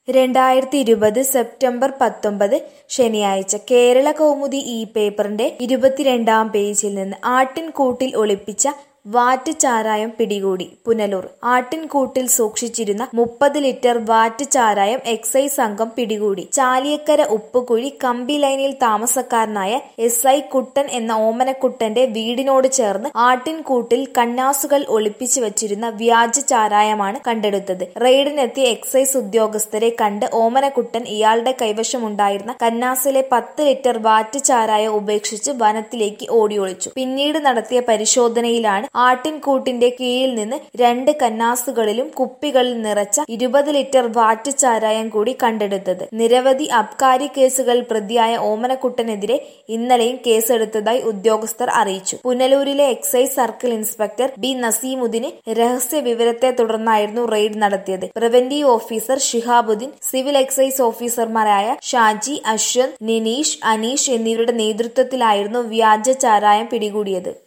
രണ്ടായിരത്തി ഇരുപത് സെപ്റ്റംബർ പത്തൊമ്പത് ശനിയാഴ്ച കേരള കൗമുദി ഈ പേപ്പറിന്റെ ഇരുപത്തിരണ്ടാം പേജിൽ നിന്ന് ആട്ടിൻകൂട്ടിൽ ഒളിപ്പിച്ച വാറ്റ് ചാരായം പിടികൂടി പുനലൂർ ആട്ടിൻകൂട്ടിൽ സൂക്ഷിച്ചിരുന്ന മുപ്പത് ലിറ്റർ വാറ്റ് ചാരായം എക്സൈസ് സംഘം പിടികൂടി ചാലിയക്കര ഉപ്പുകുഴി കമ്പി ലൈനിൽ താമസക്കാരനായ എസ് ഐ കുട്ടൻ എന്ന ഓമനക്കുട്ടന്റെ വീടിനോട് ചേർന്ന് ആട്ടിൻകൂട്ടിൽ കന്നാസുകൾ ഒളിപ്പിച്ചു വച്ചിരുന്ന വ്യാജ ചാരായമാണ് കണ്ടെടുത്തത് റെയ്ഡിനെത്തിയ എക്സൈസ് ഉദ്യോഗസ്ഥരെ കണ്ട് ഓമനക്കുട്ടൻ ഇയാളുടെ കൈവശമുണ്ടായിരുന്ന കന്നാസിലെ പത്ത് ലിറ്റർ വാറ്റ് ചാരായം ഉപേക്ഷിച്ച് വനത്തിലേക്ക് ഓടിയൊളിച്ചു പിന്നീട് നടത്തിയ പരിശോധനയിലാണ് ആട്ടിൻകൂട്ടിന്റെ കീഴിൽ നിന്ന് രണ്ട് കന്നാസുകളിലും കുപ്പികളിൽ നിറച്ച ഇരുപത് ലിറ്റർ വാറ്റ് ചാരായം കൂടി കണ്ടെടുത്തത് നിരവധി അബ്കാരി കേസുകളിൽ പ്രതിയായ ഓമനക്കുട്ടനെതിരെ ഇന്നലെയും കേസെടുത്തതായി ഉദ്യോഗസ്ഥർ അറിയിച്ചു പുനലൂരിലെ എക്സൈസ് സർക്കിൾ ഇൻസ്പെക്ടർ ഡി നസീമുദ്ദീന് രഹസ്യ വിവരത്തെ തുടർന്നായിരുന്നു റെയ്ഡ് നടത്തിയത് preventive officer Shihabuddin civil excise ഓഫീസർമാരായ ഷാജി അശ്വന്ത് നിനീഷ് അനീഷ് എന്നിവരുടെ നേതൃത്വത്തിലായിരുന്നു വ്യാജ ചാരായം പിടികൂടിയത്